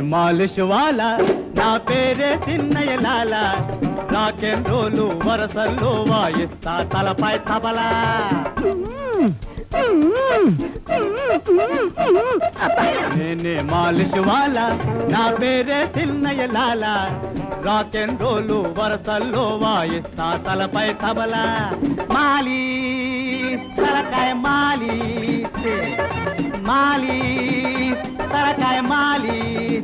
మాలిష్ వాల నా పేరే చిన్నయ్య లాల రాకెన్ రోలు వరసల్లో వాయిస్తా తలపై తబలా నేనే మాలిష్ వాల నా పేరే చిన్నయ్య లాల రాకెన్ రోలు వరసల్లో వాయిస్తా తలపై తబలా మాలి తలకాయ మాలి మాలి తలకాయ మాలి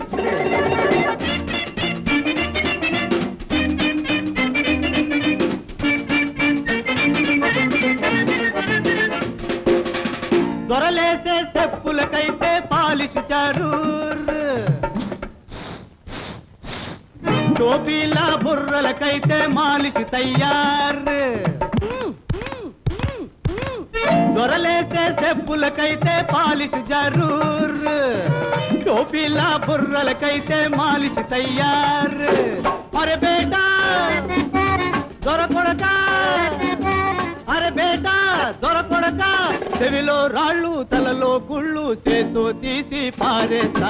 దొరలేసే చెప్పులకైతే పాలిష్ చరూర్ టోపీల బుర్రలకైతే మాలిష్ తయ్యార్ దొరలేసే చెప్పులకైతే పాలిష్ జరూర్ టోపీల బుర్రలకైతే మాలిష్ తయ్యార్ అరే బేటా దొరకొడక అరే బేటా దొరకొడక చెవిలో రాళ్ళు తలలో గుళ్ళు చేతో తీసి పారేస్తా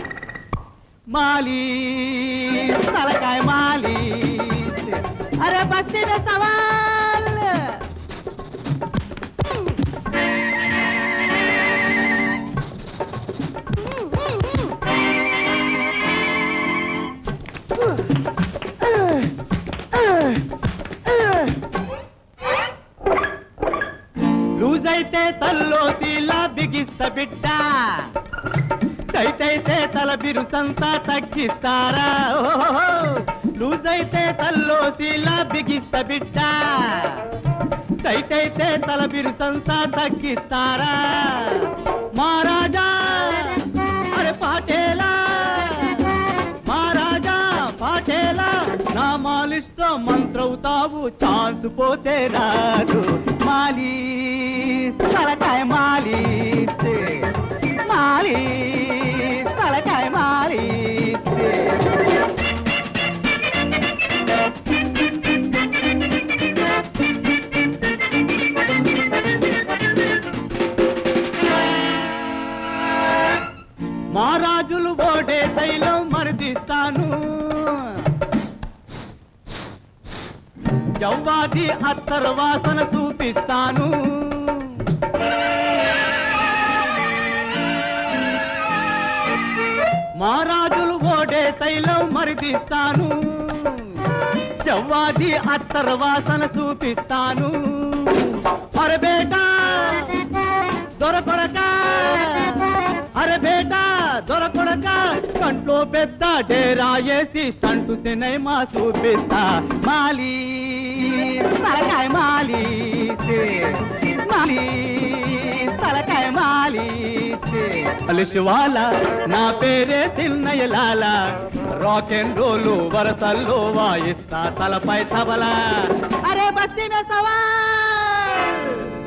మాలి తలకాయ మాలి అరే బస్తిన సవాల్ లూజ్ అయితే తల్లో తీలా బిగిస్త బిడ్డ టైట్ అయితే తల బిరుసంతా తగ్గిస్తారా ఓహో లూజ్ అయితే తల్లో తీలా బిగిస్త బిడ్డ టైట్ అయితే తల బిరుసంతా తగ్గిస్తారా మహారాజా అరే పాటేలా మహారాజా పాటేలా నా మాలిస్తో మంత్రవుతావు ఛాన్స్ పోతే రాదు మాలి తలకాయ మాలి మాలి తలకాయ మాలి మహారాజులు ఓడే తైలం మరిదిస్తాను జవ్వాది అత్తర వాసన చూపిస్తాను మహారాజులు ఓడే తైలం మరిదిస్తాను జవ్వాది అత్తర వాసన చూపిస్తాను అరే బేటా దొరకొడక అరే బేటా దొరకొడక కంట్లో పెద్ద డేరా వేసి స్టంటు సినిమా చూపిస్తా మాలి తలకాయ మాలి మాలి తలకాయ మాలి అలిశివాల నా పేరే చిన్నయ్య లాల రాక్ అండ్ రోలు వరసల్లో వాయిస్తా తలపై తబలా అరే బస్తి మే సవాల్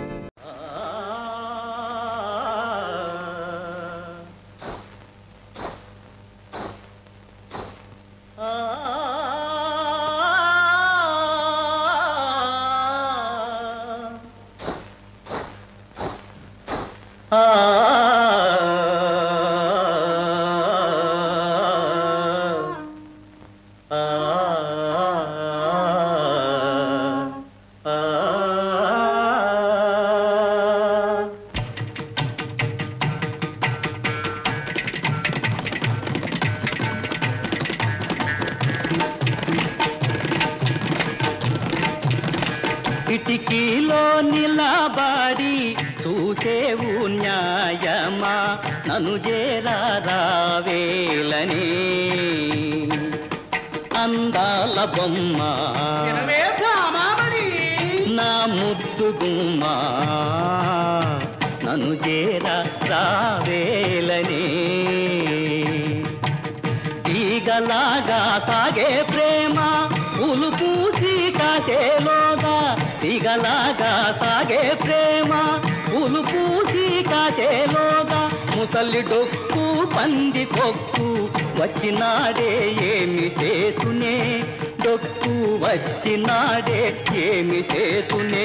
కిటికీలో నిలబడి చూసేవు న్యాయమా నన్ను చేరావేలని అందాల బొమ్మ నా ముద్దు గుమ్మ నన్ను చేరా రావేలని తీగలాగా సాగే ప్రేమ పూలు పూసి కాసేలోగా తీగలాగా సాగే ప్రేమ పూలు పూసి కాసేలోగా ముసలి డొక్కు పంది కొక్కు వచ్చినాడే ఏమి చేతునే డొక్కు వచ్చినాడే ఏమి చేతునే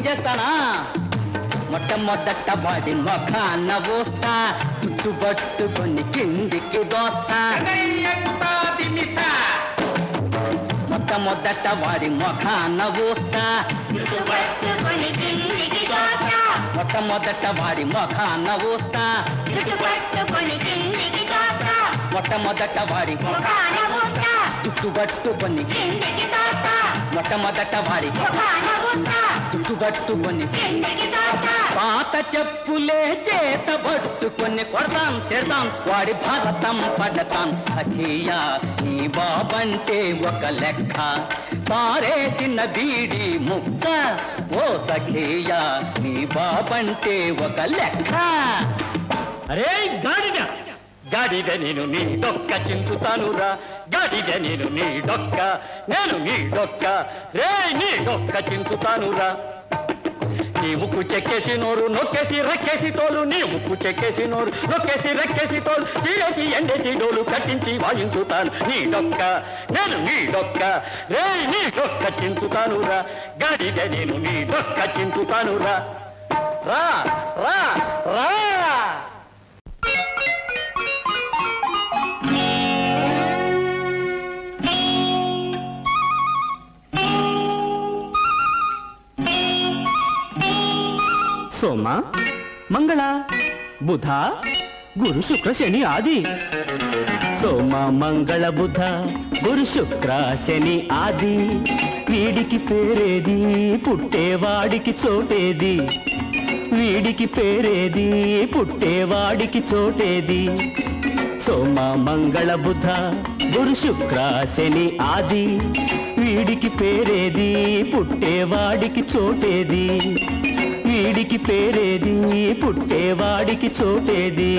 చేస్తానా మొట్టమొదట వాడి మొఖాన్న ఊస్తా చుట్టుబట్టుకొని కిందికి దోస్తా మొట్టమొదట వాడి మొఖాన్న ఊస్తా చుట్టుపట్టుకొని కిందికి తోస్తా మొట్టమొదట వాడి మొఖాన్న ఊస్తా చుట్టుపట్టుకొని కిందికి తోస్తా మొట్టమొదట వాడి ముఖాన ఊస్తా చుట్టుబట్టుకొని కిందికి తోస్తా మొట్టమొదట వాడి ముఖాన ఊస్తా చుట్టుబట్టుకొని కిందికి తోస్తా పాత చెప్పులే చేత పట్టుకొని కొడతాం తిడతాం వాడి భారతం పడతాం సఖియా నీ బాబంటే ఒక లెక్క పారేసిన బీడి ముక్క ఓ సఖియా నీ బాబంటే ఒక లెక్క అరే గాడిద గాడిద నేను నీ డొక్క చించుతానురా గాడిద నేను నీ డొక్క నేను నీ డొక్క రే నీ డొక్క చించుతానురా నీ ముక్కు చెక్కేసి నోరు నొక్కేసి రెక్కేసి తోలు నీ ముక్కు చెక్కేసి నోరు నొక్కేసి రెక్కేసి తోలు చీరేసి ఎండేసి డోలు కట్టించి వాయించుతాను నీ డొక్క నేను నీ డొక్క రే నీ డొక్క చించుతానురా గాడిద నేను నీ డొక్క చించుతానురా రా రా రా సోమ మంగళ బుధ గురు శుక్ర శని ఆది సోమ మంగళ బుధ గురు శుక్ర శని ఆది వీడికి పేరేది పుట్టేవాడికి చోటేది వీడికి పేరేది పుట్టేవాడికి చోటేది సోమ మంగళ బుధ గురు శుక్ర శని ఆది వీడికి పేరేది పుట్టేవాడికి చోటేది వీడికి పేరేది పుట్టేవాడికి చోటేది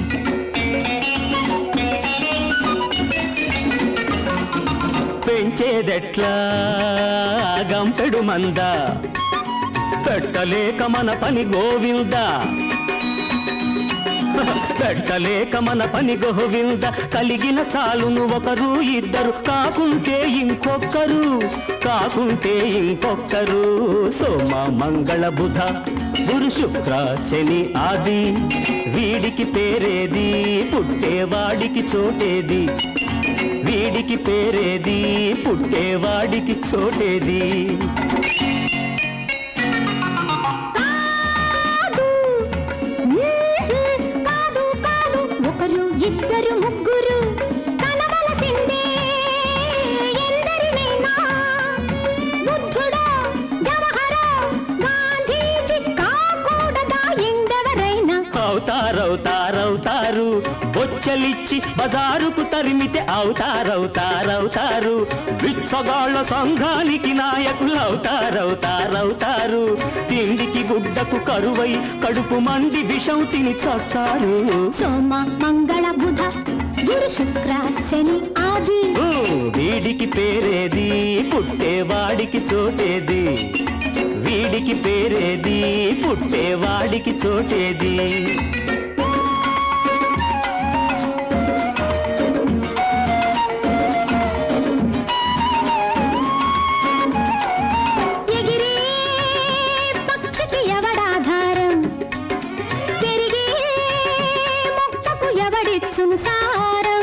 పెంచేదెట్లా గంపెడు మంద పెట్టలేక మన పని గోవిందా పెట్టలేక మన పని గోవింద కలిగిన చాలును ఒకరు ఇద్దరు కాకుంటే ఇంకొక్కరు కాకుంటే ఇంకొక్కరు సోమ మంగళ బుధ గురు శుక్ర శని ఆది వీడికి పేరేది పుట్టేవాడికి చోటేది వీడికి పేరేది పుట్టేవాడికి చోటేది కాదు మ్మ్, కాదు కాదు ఒకరు ఇద్దరు ముగ్గురు కనవలసిందే ఎందరినైనా బుద్ధుడా జవహరా గాంధీజీ కాకూడదా ఎందెవరైనా అవుతారవుతారవుతారు బొచ్చలిచ్చి బజారుకు తరిమితే అవుతారవుతారవుతారు బిచ్చగాళ్ళ సంఘానికి నాయకులు అవుతారవుతారవుతారు తిండికి గుడ్డకు కరువై కడుపు మండి విషం తిని చేస్తారు సోమ మంగళ బుధ గురు శుక్ర శని ఆది వీడికి పేరేది పుట్టేవాడికి చోటేది వీడికి పేరేది పుట్టేవాడికి చోటేది ఎగిరే పక్షికి ఎవడాధారం పెరిగే మొక్కకు ఎవడిచ్చును సారం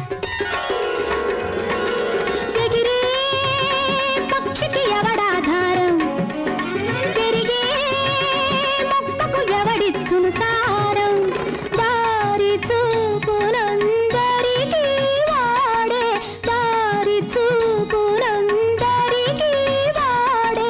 ఎగిరే పక్షికి ఎవడాధారం పెరిగే మొక్కకు ఎవడిచ్చును సారం దారి చూపునందరికీ వాడే దారి చూపునందరికీ వాడే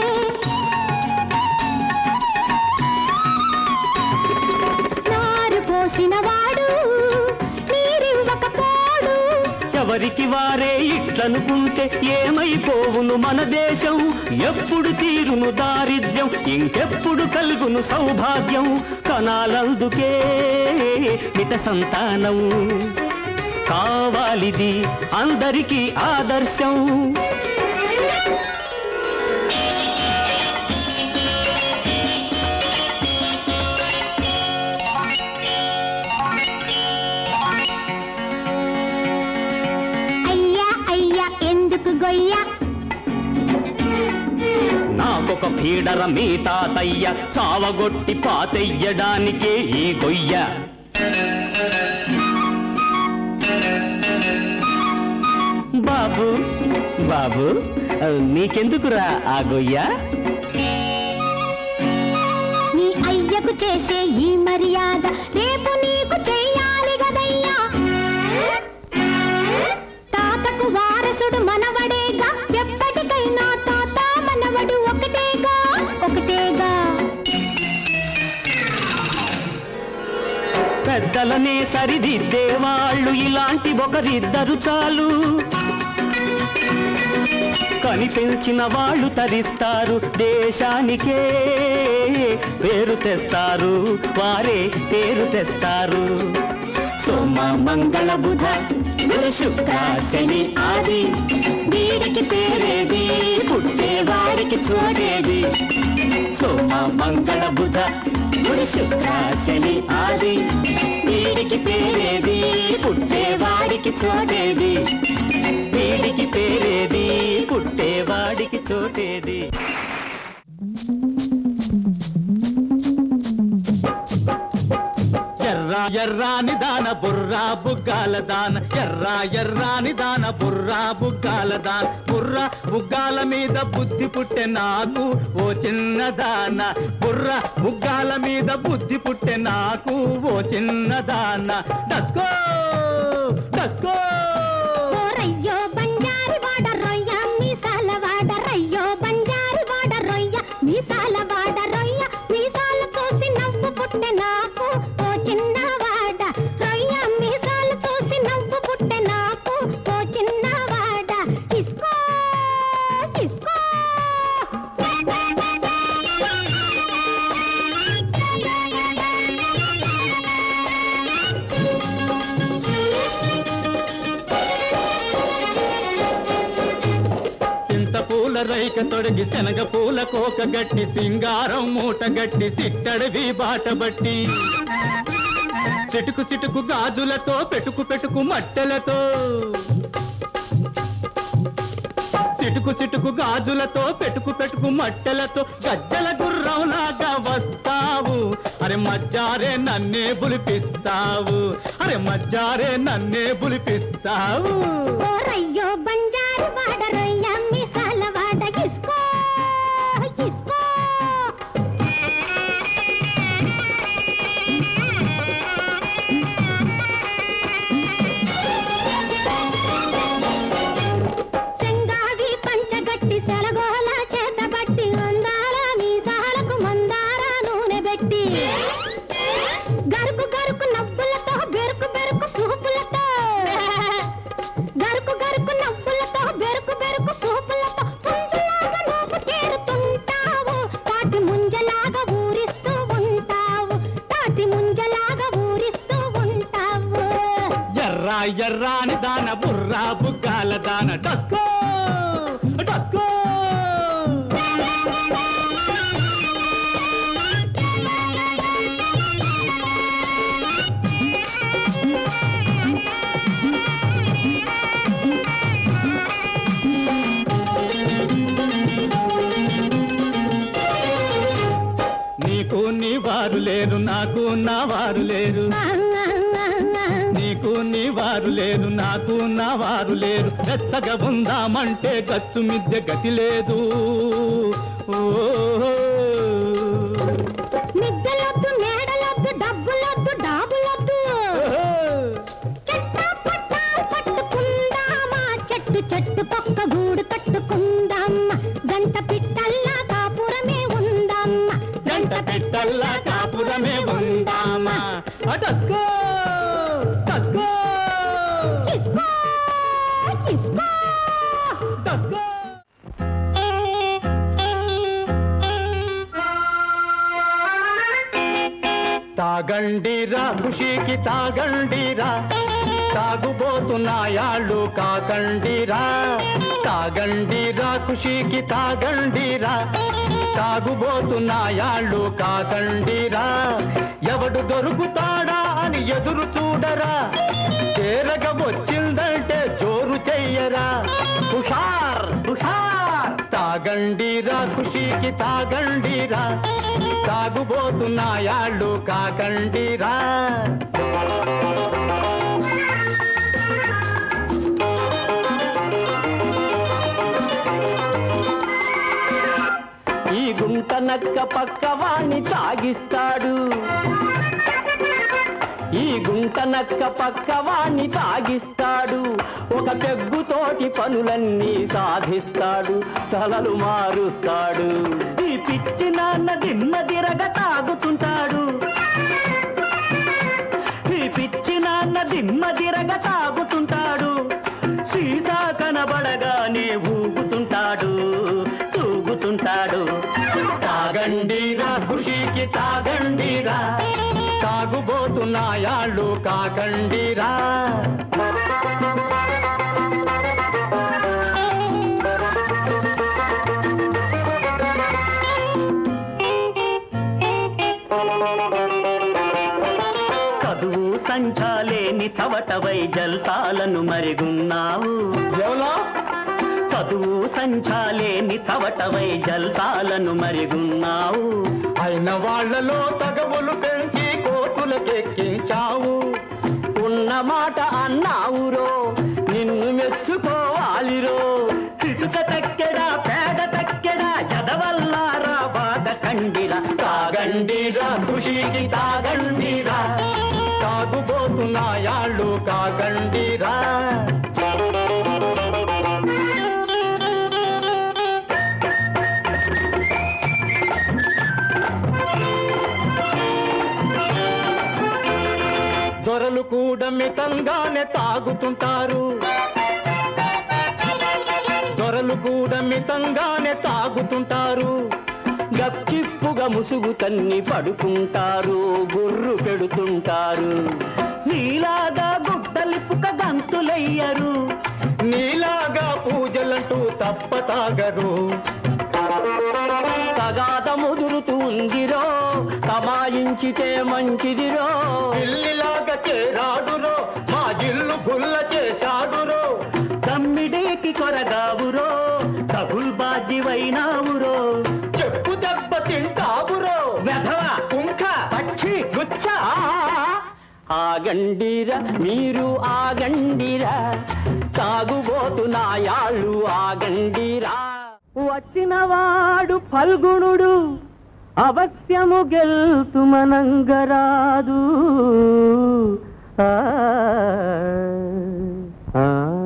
నారు పోసిన వాడు నీరివ్వకపోడు ఎవరికి వారే ఇట్లనుకుంటే ఏమైపోవును మన దేశం ఎప్పుడు తీరును దారిద్ర్యం ఇంకెప్పుడు కలుగును సౌభాగ్యం కనాలందుకే మిత సంతానం కావాలిది అందరికీ ఆదర్శం అయ్యా అయ్యా ఎందుకు గొయ్య నాకొక ఒక పీడర మీ తాతయ్య చావగొట్టి పాతెయ్యడానికే ఈ గొయ్య బాబు బాబు నీకెందుకురా ఆ గొయ్య నీ అయ్యకు చేసే ఈ మర్యాద రేపు నీకు చెయ్యాలి గదయ్యా తాతకు వారసుడు మనవడేగా ఎప్పటికైనా తాత మనవడు ఒకటేగా ఒకటేగా పెద్దలనే సరిదిద్దే వాళ్ళు ఇలాంటి ఒకరిద్దరు చాలు కనిపించిన వాళ్ళు తరిస్తారు దేశానికే పేరు తెస్తారు వారే పేరు తెస్తారు సోమ మంగళ బుధ గురు శుక్ర శని ఆది వీరికి పేరేది పుట్టేవాడికి చోటేది సోమ మంగళ బుధ గురు శుక్ర శని ఆది వీరికి పేరేది పుట్టేవాడికి చోటేది వీడికి పేరేది పుట్టేవాడికి చోటేది ఎర్ర ఎర్రాని దాన బుర్రా బుగ్గాల దాన ఎర్ర ఎర్రాని దాన బుర్రా బుగ్గాల దాన బుర్ర బుగ్గాల మీద బుద్ధి పుట్టె నాకు ఓ చిన్న దాన బుర్ర బుగ్గాల మీద బుద్ధి పుట్టె నాకు ఓ చిన్న దాన డస్కో డస్కో ఓ రయ్యో బంజారి వాడ రొయ్య మీసాల వాడ రయ్యో బంజారి వాడ రొయ్య మీసాల వాడ రొయ్య మీసాలు చూసి నవ్వు పుట్టె నాకు ఓ చిన్నవాడ రొయ్య మీసాలు చూసి నవ్వు పుట్టె నాకు ఓ చిన్నవాడ ఇస్కో ఇస్కో చింత పూల రైక తొడిగి శనగ పూల కోక గట్టి సింగారం మూట గట్టి సిట్టడివి బాట బట్టి చిటుకు చిటుకు గాజులతో పెటుకు పెటుకు మట్టెలతో చిటుకు చిటుకు గాజులతో పెటుకు పెటుకు మట్టెలతో గజ్జల గుర్రంలాగా వస్తావు అరే మజ్జారే నన్నే బులిపిస్తావు అరే మజ్జారే నన్నే బులిపిస్తావు ఓ రయ్యో బంజారు వాడ రొయ్య మీసాల వాడ ఇస్కో ఇస్కో సెంగావి పంచగట్టి సెలగోల చేతబట్టి అందాల మీసాలకు మందార నూనె పెట్టి గరుకు గరుకు నవ్వులతో బెరుకు బెరుకు చూపులతో గరుకు గరుకు నవ్వులతో బెరుకు బెరుకు చూపులతో పుంజులాగా నువ్వు చేరుతుంటావు తాటి ముంజలాగా ఊరిస్తూ ఉంటావు తాటి ముంజలాగా ఊరిస్తూ ఉంటావు ఎర్ర ఎర్రాని దాన బుర్రా బుగ్గాల దాన డస్కో డస్కో నీకు నీ వారు లేరు నాకు నా వారు లేరు నీకు నీ వారు లేరు నాకు నా వారు లేరు మెత్తగా ఉందామంటే గచ్చు మిద్దె గతి లేదు ఓ మిద్దెలొద్దు మేడలొద్దు డబ్బులొద్దు డాబులొద్దు చెట్టు పట్టాలు పట్టుకుందామా చెట్టు చెట్టు పక్క గూడు కట్టుకుందామా గంట పిట్టల్లా కాపురమే ఉందామా గంట పెట్టల్లా కాపురమే ఉందామా అటస్కో టస్కో ఇస్కో ఇస్కో టస్కో తాగండిరా ఖుషీకి తాగండిరా తాగుబోతున్నాయాళ్ళు కాకండిరా తాగండిరా ఖుషీకి తాగండిరా తాగుబోతున్నాయాళ్ళు కాకండిరా ఎవడు దొరుకుతాడా అని ఎదురు చూడరా చేరగ వచ్చిందంటే జోరు చెయ్యరా హుషార్ హుషార్ తాగండిరా ఖుషీకి ఖుషీకి తాగండిరా తాగుబోతున్నాయాళ్ళు కాకండిరా ఈ గుంట నక్క పక్క వాణ్ణి తాగిస్తాడు ఈ గుంట నక్క పక్క వాణ్ణి తాగిస్తాడు ఒక పెగ్గుతోటి పనులన్నీ సాధిస్తాడు తలలు మారుస్తాడు ఈ పిచ్చి నాన్న దిమ్మ తిరగ తాగుతుంటాడు ఈ పిచ్చి నాన్న దిమ్మ తిరగ తాగుతుంటాడు సీసా కనబడగానే ఊగుతుంటాడు తూగుతుంటాడు తాగండిరా ఖుషీకి తాగండిరా తాగుబోతున్నాయాళ్ళు కాకండిరా చదువు సంచాలేని చవటవై జల్సాలను మరిగున్నావు ఎవలో చదువు సంచాలేని చవటవై జల్సాలను మరిగున్నావు అయిన వాళ్ళలో తగవులు పెంచి కోతులకెక్కించావు ఉన్న మాట అన్నావురో నిన్ను మెచ్చుకోవాలిరో ఇసుక తక్కెడా పేడ తక్కెడా ఎదవల్లారా బాధ కండిరా తాగండిరా ఖుషీకి తాగండిరా తాగుబోతున్నాయాళ్ళు కాకండిరా దొరలు కూడా మితంగానే తాగుతుంటారు దొరలు కూడా మితంగానే తాగుతుంటారు గప్చిప్పుగా ముసుగు తన్ని పడుకుంటారు గుర్రు పెడుతుంటారు నీలాగా గుడ్డలిప్పుక గంతులయ్యరు నీలాగా పూజలంటూ తప్ప తాగరు తగాద ముదురుతుందిరో కమాయించితే మంచిదిరో పిల్లిలాగా చేరాడురో మా ఇల్లు గుల్ల చేశాడురో తమ్మిడేకి కొరగావురో డబుల్ బాధ్యవైనావురో చెప్పు దెబ్బ తింటావురో వెధవ కుంక పక్షి గుచ్చ ఆగండిరా మీరు ఆగండిరా తాగుబోతు నాయాళ్ళు ఆగండిరా వచ్చినవాడు ఫల్గుణుడు అవశ్యము గెల్తు మనంగరాదు ఆ, ఆ.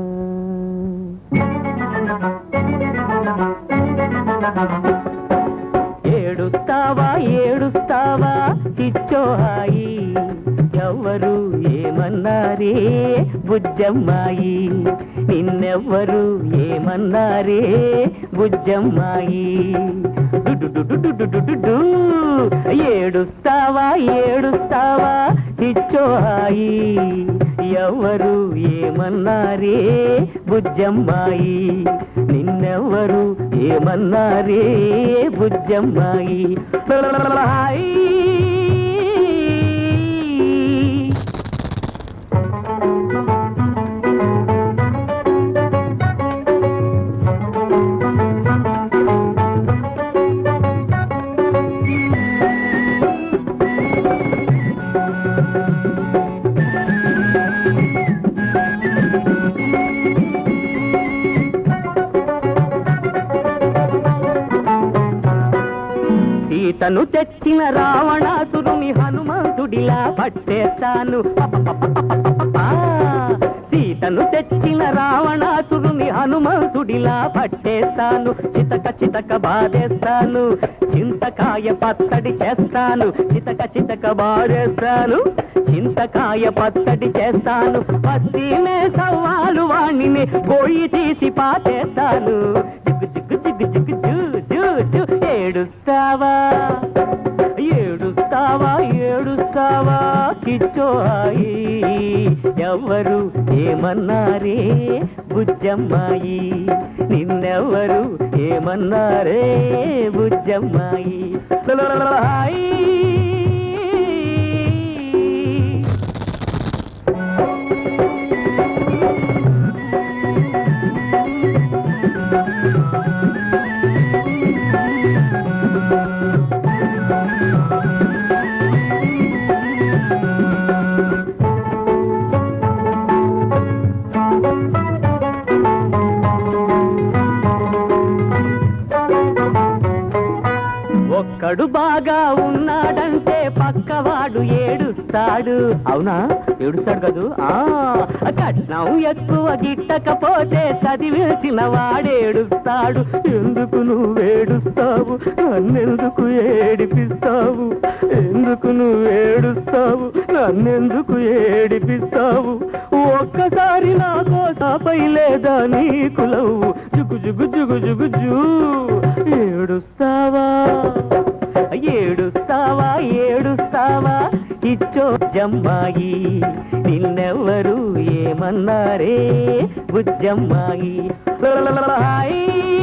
ఏడుస్తావా ఏడుస్తావా చిచ్చోహాయి ఎవ్వరు ఏమన్నారే బుజ్జమ్మాయి నిన్నెవ్వరు ఏమన్నారే బుజ్జమ్మాయి డుడుడుడుడుడుడుడు. ఏడుస్తావా ఏడుస్తావా చిచ్చోహాయి ఎవ్వరు ఏమన్నారే బుజ్జమ్మాయి నిన్నెవ్వరు ఏమన్నారే బుజ్జమ్మాయి హాయ్. సీతను తెచ్చిన రావణాసురుని హనుమంతుడిలా పట్టేస్తాను పపపపపపపపా. సీతను తెచ్చిన రావణాసురుని హనుమంతుడిలా పట్టేస్తాను చితక చితక బాధేస్తాను చింతకాయ పచ్చడి చేస్తాను చితక చితక బాధేస్తాను చింతకాయ పచ్చడి చేస్తాను పశ్చిమే సవాలు వాణిని గోయి తీసి పాతేస్తాను జిగ్గు జిగ్గు జిగ్గు జిగ్గు జూ జూ జూ ఏడుస్తావా ఏడుస్తావా ఏడుస్తావా కిచ్చోయి ఎవ్వరు ఏమన్నారే బుజ్జమ్మాయి నిన్నెవ్వరు ఏమన్నారే బుజ్జమ్మాయి లలలలహాయి. పక్కవాడు ఏడుస్తాడు అవునా ఏడుస్తాడు కదూ ఆ కట్నం ఎక్కువ గిట్టకపోతే చదివేసిన వాడేడుస్తాడు ఎందుకు నువ్వేడుస్తావు నన్నెందుకు ఏడిపిస్తావు ఎందుకు నువ్వేడుస్తావు నన్నెందుకు ఏడిపిస్తావు ఒక్కసారి నా కోసాపై లేదా నీకు లవ్వు జుగు జుగు జుగు జుగు జూ ఏడుస్తావా ఏడుస్తావా ఏడుస్తావా ఇచ్చో జమ్మాయి నిన్నెవ్వరు ఏమన్నారే బుజ్జమ్మాయి హాయ్.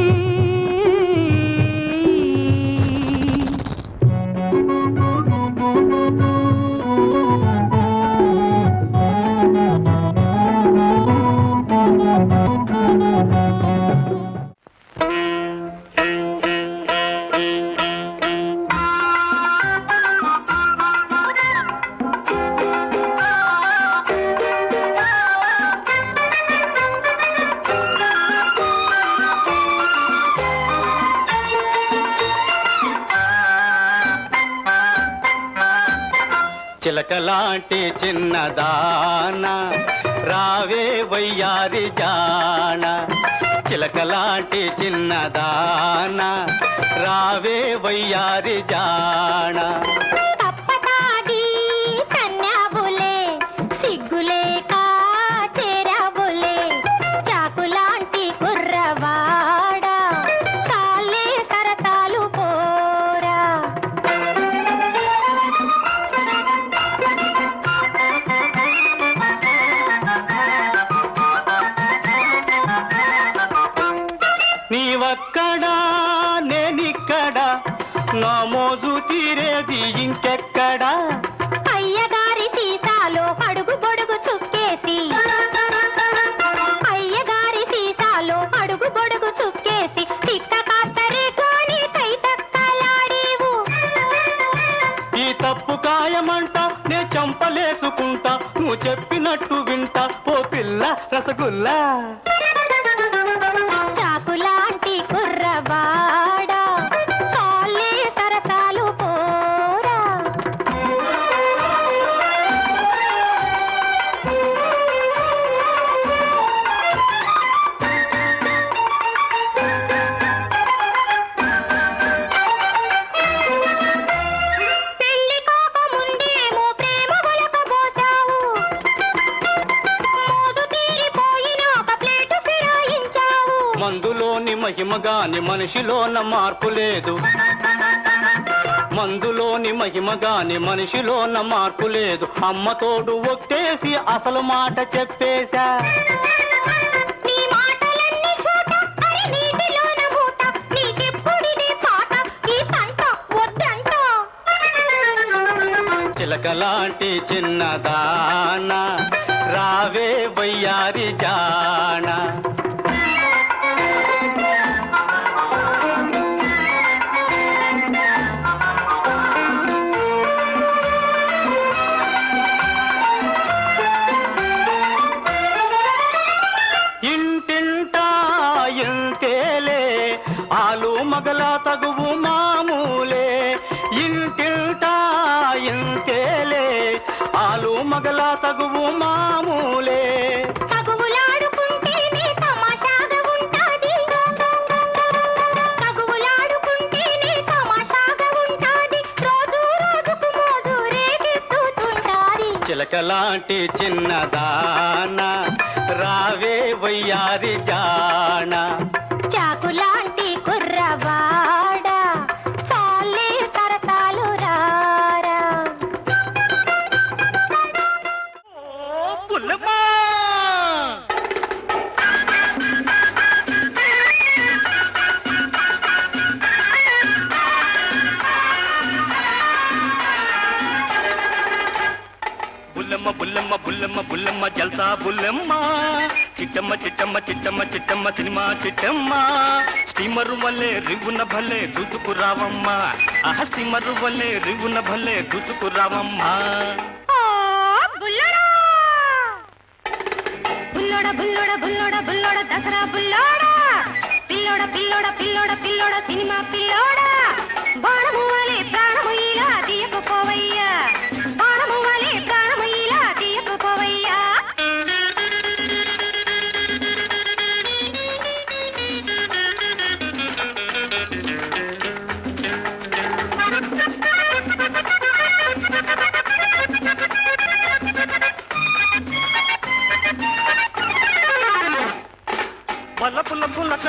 చిలకలాంటి చిన్నదాన రావే వయ్యారి జాన చిలకలాంటి చిన్నదాన రావే వయ్యారి జాన తప్పటాడి కన్యాబులే సిగ్గులేక చేరాబులే చాకులాంటి కుర్రవాడ చాలే సరసాలు పోరా నీవక్కడా నేనిక్కడా నా మోజు తీరేది ఇంకెక్కడా అయ్యగారి సీసాలో అడుగు పొడుగు చుక్కేసి అయ్యగారి సీసాలో అడుగు పొడుగు చుక్కేసి చిక్క కాస్తరే కోని తైతక్కలాడేవు ఈ తప్పు కాయమంట నే చంపలేసుకుంటా నువ్వు చెప్పినట్టు వింటా ఓ పిల్ల రసగుల్లా చాకులాంటి కుర్రవాడ చాలే సరసాలు పోరా పెళ్లి కాకముందేమో ప్రేమ ఒలకబోసావు. మోజు తీరిపోయిన ఒక ప్లేటు ఫిరాయించావు. మందులోని మహిమగాని మనిషిలోన మార్పు లేదు మందులోని మహిమగాని మనిషిలోన మార్పు లేదు అమ్మ తోడు ఒక్కేసి అసలు మాట చెప్పేశా నీ మాటలన్నీ చూట, అరి నీటిలోన మూట. నీకెప్పుడిదే పాట, ఈ తంట వద్దంట. చిలకలాంటి చిన్నదాన రావే వయ్యారి జాన ఇంటింటా ఇంతేలే ఆలు మగల తగువు మామూలే ఇంటింటా ఇంతేలే ఆలు మగల తగువు మామూలే తగువులాడుకుంటేనే తమాషాగా ఉంటాది. తగువులాడుకుంటేనే తమాషాగా ఉంటాది. రోజు రోజుకు మోజు రేగెత్తుతుంటాది. చిలకలాంటి చిన్నదాన రావే వయ్యారి జాన చాకులాంటి కుర్రవాడ చాలే సరసాలు రారా బుల్లమ్మ బుల్లమ్మ బుల్లమ్మ బుల్లమ్మ జల్సా బుల్లమ్మ చిట్టమ్మ చిట్టమ్మ చిట్టమ్మ చిట్టమ్మ సినిమా చిట్టమ్మ స్టీమరు వల్లే రివ్వున భలే దూసుకురావమ్మ ఆహ స్టీమరు వల్లే రివ్వున భలే దూసుకురావమ్మ ఓ బుల్లడా బుల్లోడ బుల్లోడ బుల్లోడ బుల్లోడ దసరా బుల్లోడ పిల్లోడ పిల్లోడ పిల్లోడ పిల్లోడ సినిమా పిల్లోడ బాణము వలె ప్రాణము ఇలా తీయకపోవయ్యా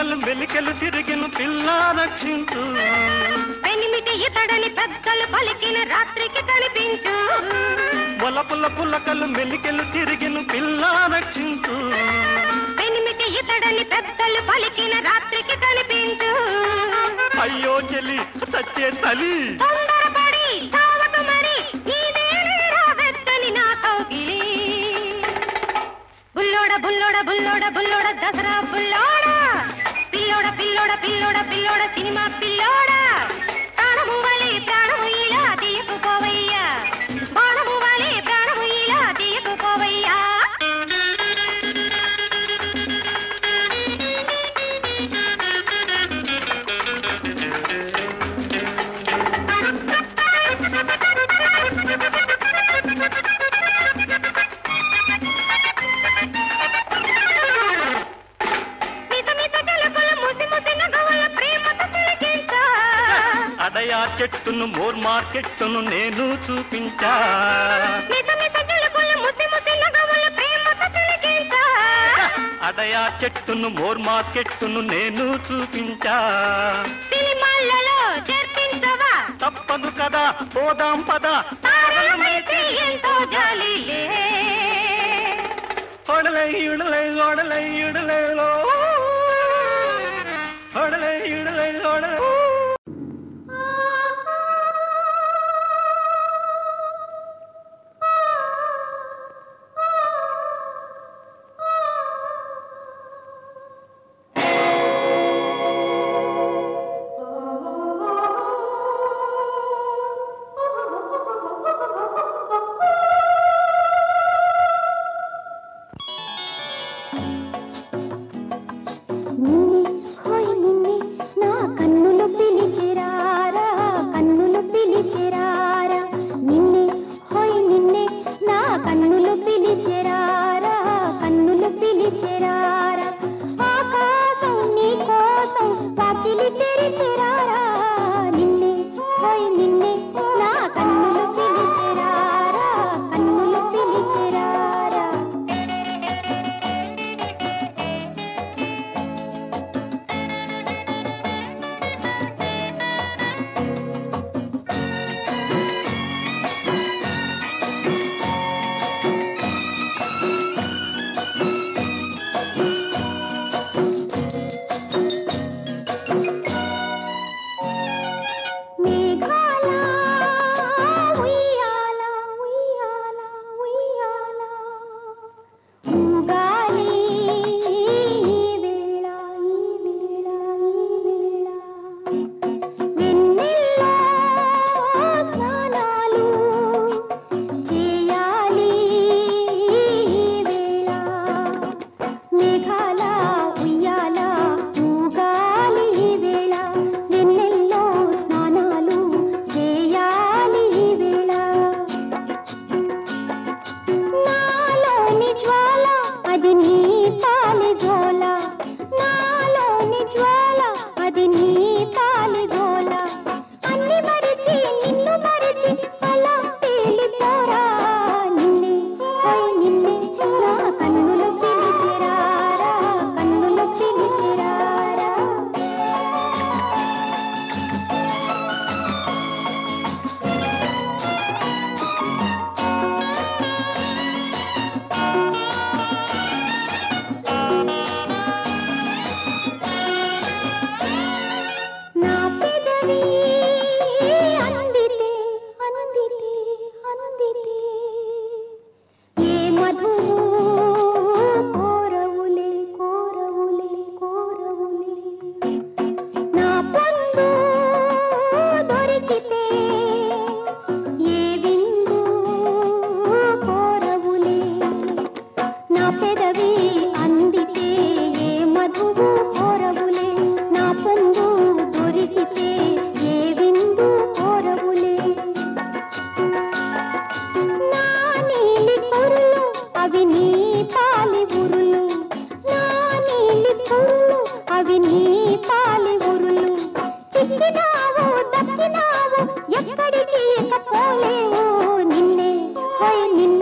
పులకలు మెలికెలు తిరిగిన పిల్ల రక్షించు పెనిమిటి ఇతడని పెద్దలు పలికిన రాత్రికి కనిపించు వలపుల పులకలు మెలికెలు తిరిగిన పిల్ల రక్షించు పెనిమిటి ఇతడని పెద్దలు పలికిన రాత్రికి కనిపించు అయ్యో చెలి సచ్చే తలి తొందరపడి చావకు మరి నీదేనేరా వెచ్చని నా కౌగిలి బుల్లోడ బుల్లోడ బుల్లోడ బుల్లోడ దసరా బుల్లోడ పిల్లోడ పిల్లోడ పిల్లోడ పిల్లోడ సినిమా పిల్లోడ ప్రాణము వలె ప్రాణము ఇలా తీయకుపోవయ్యా బాణము వలె ప్రాణము ఇలా తీయకుపోవయ్యా మిత మిత గెలుపుల ముసి ముసి నగవుల ప్రేమతో తిలకించా అడయా చెట్టును మోర్ మార్కెట్టును నేను చూపించా మిత మిత గెలుపుల ముసి ముసి నగవుల ప్రేమతో తిలకించా అడయా చెట్టును మోర్ మార్కెట్టును నేను చూపించా సినిమాలలో జరిపించవా తప్పదు కదా పోదాం పద తారలమైతే ఎంతో జాలిలే ఒడలై ఉడలై ఒడలై ఉడలేలో ఒడలై ఉడలై ఒడలై నిన్నే హోయ్ నిన్నే నా కన్నులు పిలిచిరారా కన్నులు పిలిచిరారా నిన్నే హోయ్ నిన్నే నా కన్నులు పిలిచిరారా కన్నులు పిలిచిరారా ఆకాశం నీ కోసం వాకిలి తెరిచిరారా నిన్నే హోయ్ నిన్నే నా కన్నులు పిలిచిరారా కన్నులు పిలిచిరారా మేఘాల ఉయ్యాల ఉయ్యాల ఉయ్యాల ఊగాలి ఈ వేళ ఈ వేళ ఈ వేళ వెన్నెల్లో స్నానాలు చేయాలి ఈ వేళ మేఘాల ఉయ్యాల ఊగాలి ఈ వేళ వెన్నెల్లో స్నానాలు చేయాలి ఈ వేళ నాలోని జ్వాల అది నీ పాలి జోల నాలోని జ్వాల అది నీ పాలి జోల అన్ని మరిచి నిన్ను మరిచి అలా తేలిపోరా నిన్నే ఓయ్ నిన్నే నా కన్నులు పిలిచిరారా కన్నులు పిలిచిరారా నా పెదవి అందితే అందితే అందితే ఏ మధువు కోరవులే కోరవులే కోరవులే నా పొందు దొరికితే ఏ విందు కోరవులే నా పెదవి అందితే ఏ మధువు కోరవులే నా పొందు దొరికితే ఏ విందు కోరవులే నా నీలి పొరులు అవి నీ పాలి ఉరులు నా నీలి పొరులు అవి నీ పాలి ఉరులు చిక్కినావు దక్కినావు ఎక్కడికి ఇక పోలేవు నిన్నే హోయ్ నిన్నే